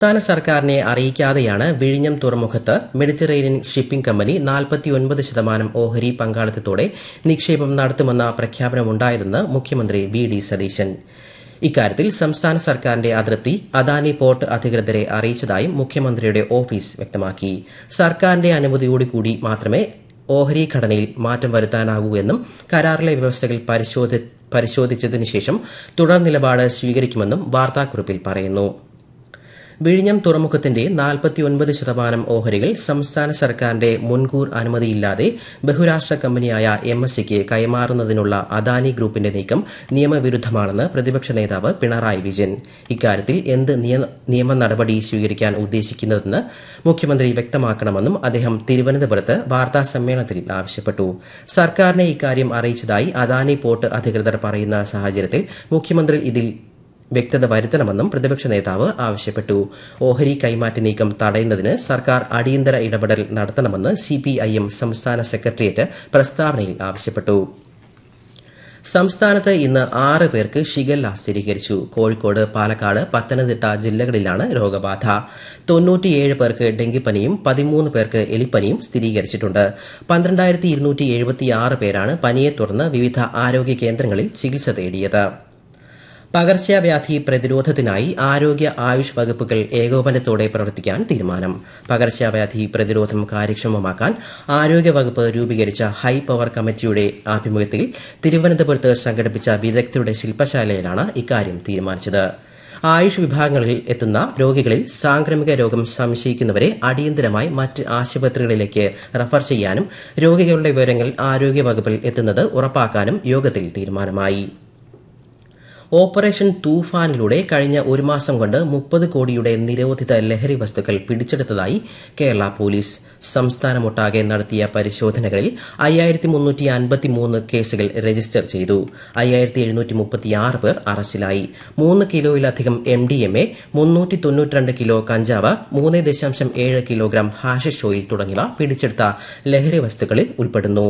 സംസ്ഥാന സർക്കാരിനെ അറിയിക്കാതെയാണ് വിഴിഞ്ഞം തുറമുഖത്ത് മെഡിറ്ററേനിയൻ ഷിപ്പിംഗ് കമ്പനി നാൽപ്പത്തിയൊൻപത് ശതമാനം ഓഹരി പങ്കാളിത്തത്തോടെ നിക്ഷേപം നടത്തുമെന്ന പ്രഖ്യാപനമുണ്ടായതെന്ന് മുഖ്യമന്ത്രി വി ഡി സതീശൻ ഇക്കാര്യത്തിൽ സംസ്ഥാന സർക്കാരിന്റെ അതൃപ്തി അദാനി പോർട്ട് അധികൃതരെ അറിയിച്ചതായും മുഖ്യമന്ത്രിയുടെ ഓഫീസ് വ്യക്തമാക്കി സർക്കാരിന്റെ അനുമതിയോടുകൂടി മാത്രമേ ഓഹരി ഘടനയിൽ മാറ്റം വരുത്താനാകൂ എന്നും കരാറിലെ വ്യവസ്ഥകൾ പരിശോധിച്ചതിനു ശേഷം തുടർ നിലപാട് സ്വീകരിക്കുമെന്നും വാർത്താക്കുറിപ്പിൽ പറയുന്നു വിഴിഞ്ഞം തുറമുഖത്തിന്റെ നാൽപ്പത്തിയൊൻപത് ശതമാനം ഓഹരികൾ സംസ്ഥാന സർക്കാരിന്റെ മുൻകൂർ അനുമതിയില്ലാതെ ബഹുരാഷ്ട്ര കമ്പനിയായ എം എസ് സിക്ക് കൈമാറുന്നതിനുള്ള അദാനി ഗ്രൂപ്പിന്റെ നീക്കം നിയമവിരുദ്ധമാണെന്ന് പ്രതിപക്ഷ നേതാവ് പിണറായി വിജയൻ ഇക്കാര്യത്തിൽ എന്ത് നിയമ നടപടി സ്വീകരിക്കാൻ ഉദ്ദേശിക്കുന്നതെന്ന് മുഖ്യമന്ത്രി വ്യക്തമാക്കണമെന്നും അദ്ദേഹം തിരുവനന്തപുരത്ത് വാർത്താ സമ്മേളനത്തിൽ ആവശ്യപ്പെട്ടു സർക്കാരിനെ ഇക്കാര്യം അറിയിച്ചതായി അദാനി പോർട്ട് അധികൃതർ പറയുന്ന സാഹചര്യത്തിൽ മുഖ്യമന്ത്രി ഇതിൽ വ്യക്തത വരുത്തണമെന്നും പ്രതിപക്ഷ നേതാവ് ആവശ്യപ്പെട്ടു ഓഹരി കൈമാറ്റ നീക്കം തടയുന്നതിന് സർക്കാർ അടിയന്തര ഇടപെടൽ നടത്തണമെന്ന് സിപിഐഎം സംസ്ഥാന സെക്രട്ടേറിയറ്റ് പ്രസ്താവനയിൽ ആവശ്യപ്പെട്ടു സംസ്ഥാനത്ത് ഇന്ന് ആറ് പേർക്ക് ഷിഗല്ല സ്ഥിരീകരിച്ചു കോഴിക്കോട് പാലക്കാട് പത്തനംതിട്ട ജില്ലകളിലാണ് രോഗബാധ തൊണ്ണൂറ്റിയേഴ് പേർക്ക് ഡെങ്കിപ്പനിയും പതിമൂന്ന് പേർക്ക് എലിപ്പനിയും സ്ഥിരീകരിച്ചിട്ടുണ്ട് പന്ത്രണ്ടായിരത്തി ഇരുന്നൂറ്റി എഴുപത്തിയാറ് പേരാണ് പനിയെ തുടർന്ന് വിവിധ ആരോഗ്യ കേന്ദ്രങ്ങളിൽ ചികിത്സ തേടിയത് പകർച്ചവ്യാധി പ്രതിരോധത്തിനായി ആരോഗ്യ ആയുഷ് വകുപ്പുകൾ ഏകോപനത്തോടെ പ്രവർത്തിക്കാൻ തീരുമാനം പകർച്ചവ്യാധി പ്രതിരോധം കാര്യക്ഷമമാക്കാൻ ആരോഗ്യ വകുപ്പ് രൂപീകരിച്ച ഹൈ പവർ കമ്മിറ്റിയുടെ ആഭിമുഖ്യത്തിൽ തിരുവനന്തപുരത്ത് സംഘടിപ്പിച്ച വിദഗ്ധരുടെ ശില്പശാലയിലാണ് ഇക്കാര്യം തീരുമാനിച്ചത് ആയുഷ് വിഭാഗങ്ങളിൽ എത്തുന്ന രോഗികളിൽ സാംക്രമിക രോഗം സംശയിക്കുന്നവരെ അടിയന്തരമായി മറ്റ് ആശുപത്രികളിലേക്ക് റഫർ ചെയ്യാനും രോഗികളുടെ വിവരങ്ങൾ ആരോഗ്യ വകുപ്പിൽ എത്തുന്നത് ഉറപ്പാക്കാനും യോഗത്തിൽ തീരുമാനമായി ഓപ്പറേഷൻ തൂഫാനിലൂടെ കഴിഞ്ഞ ഒരു മാസം കൊണ്ട് മുപ്പത് കോടിയുടെ നിരോധിത ലഹരി വസ്തുക്കൾ പിടിച്ചെടുത്തതായി കേരള പോലീസ് സംസ്ഥാനമൊട്ടാകെ നടത്തിയ പരിശോധനകളിൽ അയ്യായിരത്തി മുന്നൂറ്റി അൻപത്തിമൂന്ന് കേസുകൾ രജിസ്റ്റർ ചെയ്തു അയ്യായിരത്തി എഴുന്നൂറ്റി മുപ്പത്തിയാറ് പേർ അറസ്റ്റിലായി മൂന്ന് കിലോയിലധികം എം ഡി എം എ മുന്നൂറ്റി തൊണ്ണൂറ്റിരണ്ട് കിലോ കഞ്ചാവ് മൂന്ന് ദശാംശം ഏഴ് കിലോഗ്രാം ഹാഷിഷ് ഓയിൽ തുടങ്ങിയവ പിടിച്ചെടുത്ത ലഹരി വസ്തുക്കളിൽ ഉൾപ്പെടുന്നു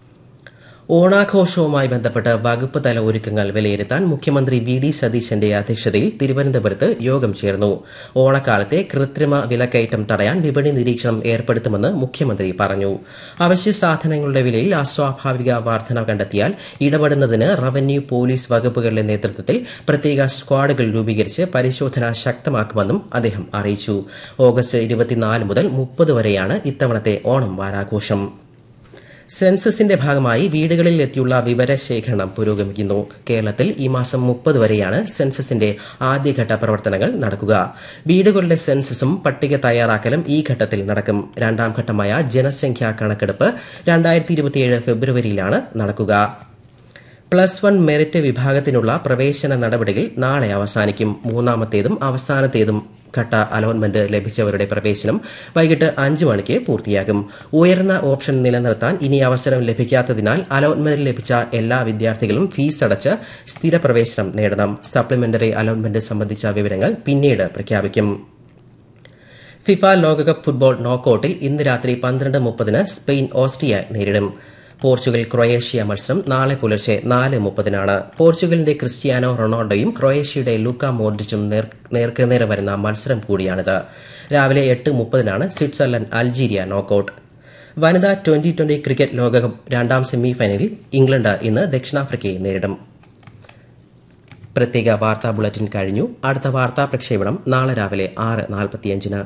ഓണാഘോഷവുമായി ബന്ധപ്പെട്ട് വകുപ്പ് തല ഒരുക്കങ്ങൾ വിലയിരുത്താൻ മുഖ്യമന്ത്രി വി ഡി സതീശന്റെ അധ്യക്ഷതയിൽ തിരുവനന്തപുരത്ത് യോഗം ചേർന്നു ഓണക്കാലത്തെ കൃത്രിമ വിലക്കയറ്റം തടയാൻ വിപണി നിരീക്ഷണം ഏർപ്പെടുത്തുമെന്ന് മുഖ്യമന്ത്രി പറഞ്ഞു അവശ്യ സാധനങ്ങളുടെ വിലയിൽ അസ്വാഭാവിക വർധന കണ്ടെത്തിയാൽ ഇടപെടുന്നതിന് റവന്യൂ പോലീസ് വകുപ്പുകളുടെ നേതൃത്വത്തിൽ പ്രത്യേക സ്ക്വാഡുകൾ രൂപീകരിച്ച് പരിശോധന ശക്തമാക്കുമെന്നും അദ്ദേഹം അറിയിച്ചു ഓഗസ്റ്റ് ഇരുപത്തിനാല് മുതൽ മുപ്പത് വരെയാണ് ഇത്തവണത്തെ ഓണം വാരാഘോഷം സെൻസസിന്റെ ഭാഗമായി വീടുകളിൽ എത്തിയുള്ള വിവരശേഖരണം പുരോഗമിക്കുന്നു കേരളത്തിൽ ഈ മാസം മുപ്പത് വരെയാണ് സെൻസസിന്റെ ആദ്യഘട്ട പ്രവർത്തനങ്ങൾ നടക്കുക വീടുകളുടെ സെൻസസും പട്ടിക തയ്യാറാക്കലും ഈ ഘട്ടത്തിൽ നടക്കും രണ്ടാം ഘട്ടമായ ജനസംഖ്യാ കണക്കെടുപ്പ് രണ്ടായിരത്തി ഇരുപത്തിയേഴ് ഫെബ്രുവരിയിലാണ് നടക്കുക പ്ലസ് വൺ മെറിറ്റ് വിഭാഗത്തിനുള്ള പ്രവേശന നടപടികൾ നാളെ അവസാനിക്കും മൂന്നാമത്തേതും അവസാനത്തേതും ഘട്ട അലോട്ട്മെന്റ് ലഭിച്ചവരുടെ പ്രവേശനം വൈകിട്ട് അഞ്ച് മണിക്ക് പൂർത്തിയാകും ഉയർന്ന ഓപ്ഷൻ നിലനിർത്താൻ ഇനി അവസരം ലഭിക്കാത്തതിനാൽ അലോട്ട്മെന്റ് ലഭിച്ച എല്ലാ വിദ്യാർത്ഥികളും ഫീസ് അടച്ച് സ്ഥിര പ്രവേശനം നേടണം സപ്ലിമെന്ററി അലോട്ട്മെന്റ് സംബന്ധിച്ച വിവരങ്ങൾ പിന്നീട് പ്രഖ്യാപിക്കും ഫിഫ ലോകകപ്പ് ഫുട്ബോൾ നോക്കൌട്ടിൽ ഇന്ന് രാത്രി പന്ത്രണ്ട് മുപ്പതിന് സ്പെയിൻ ഓസ്ട്രിയ നേരിടും പോർച്ചുഗൽ ക്രൊയേഷ്യ മത്സരം നാളെ പുലർച്ചെ നാല് മുപ്പതിനാണ് പോർച്ചുഗലിന്റെ ക്രിസ്ത്യാനോ റൊണാൾഡോയും ക്രൊയേഷ്യയുടെ ലൂക്ക മോഡ്രിച്ചും നേർക്കുനേരെ വരുന്ന മത്സരം കൂടിയാണിത് രാവിലെ എട്ട് മുപ്പതിനാണ് സ്വിറ്റ്സർലൻഡ് അൾജീരിയ നോക്കൌട്ട് വനിതാ ട്വന്റി ട്വന്റി ക്രിക്കറ്റ് ലോകകപ്പ് രണ്ടാം സെമി ഫൈനലിൽ ഇംഗ്ലണ്ട് ഇന്ന് ദക്ഷിണാഫ്രിക്കയെ നേരിടും പ്രത്യേക വാർത്താ ബുള്ളറ്റിൻ കഴിഞ്ഞു അടുത്ത വാർത്താ പ്രക്ഷേപണം നാളെ രാവിലെ ആറ് നാൽപ്പത്തിയഞ്ചിന്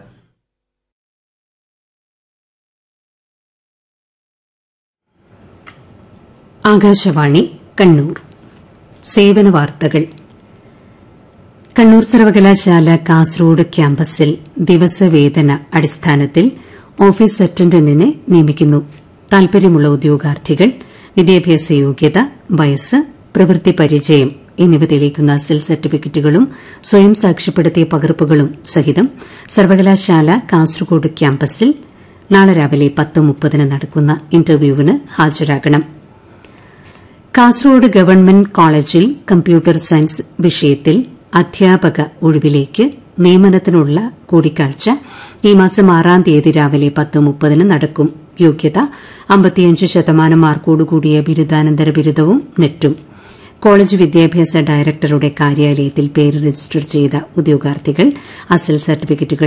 ആകാശവാണി കണ്ണൂർ സേവന വാർത്തകൾ കണ്ണൂർ സർവകലാശാല കാസർഗോഡ് ക്യാമ്പസിൽ ദിവസവേതന അടിസ്ഥാനത്തിൽ ഓഫീസ് അറ്റൻഡന്റിനെ നിയമിക്കുന്നു താൽപര്യമുള്ള ഉദ്യോഗാർത്ഥികൾ വിദ്യാഭ്യാസ യോഗ്യത വയസ്സ് പ്രവൃത്തി പരിചയം എന്നിവ തെളിയിക്കുന്ന സെൽ സർട്ടിഫിക്കറ്റുകളും സ്വയം സാക്ഷ്യപ്പെടുത്തിയ പകർപ്പുകളും സഹിതം സർവകലാശാല കാസർഗോഡ് ക്യാമ്പസിൽ നാളെ രാവിലെ പത്ത് മുപ്പതിന് നടക്കുന്ന ഇന്റർവ്യൂവിന് ഹാജരാകണം കാസർഗോഡ് ഗവൺമെന്റ് കോളേജിൽ കമ്പ്യൂട്ടർ സയൻസ് വിഷയത്തിൽ അധ്യാപക ഒഴിവിലേക്ക് നിയമനത്തിനുള്ള കൂടിക്കാഴ്ച ഈ മാസം ആറാം തീയതി രാവിലെ പത്ത് മുപ്പതിന് നടക്കും യോഗ്യത അമ്പത്തിയഞ്ച് ശതമാനം മാർക്കോടുകൂടിയ ബിരുദാനന്തര ബിരുദവും നെറ്റും കോളേജ് വിദ്യാഭ്യാസ ഡയറക്ടറുടെ കാര്യാലയത്തിൽ പേര് രജിസ്റ്റർ ചെയ്ത ഉദ്യോഗാർത്ഥികൾ അസൽ സർട്ടിഫിക്കറ്റുകൾ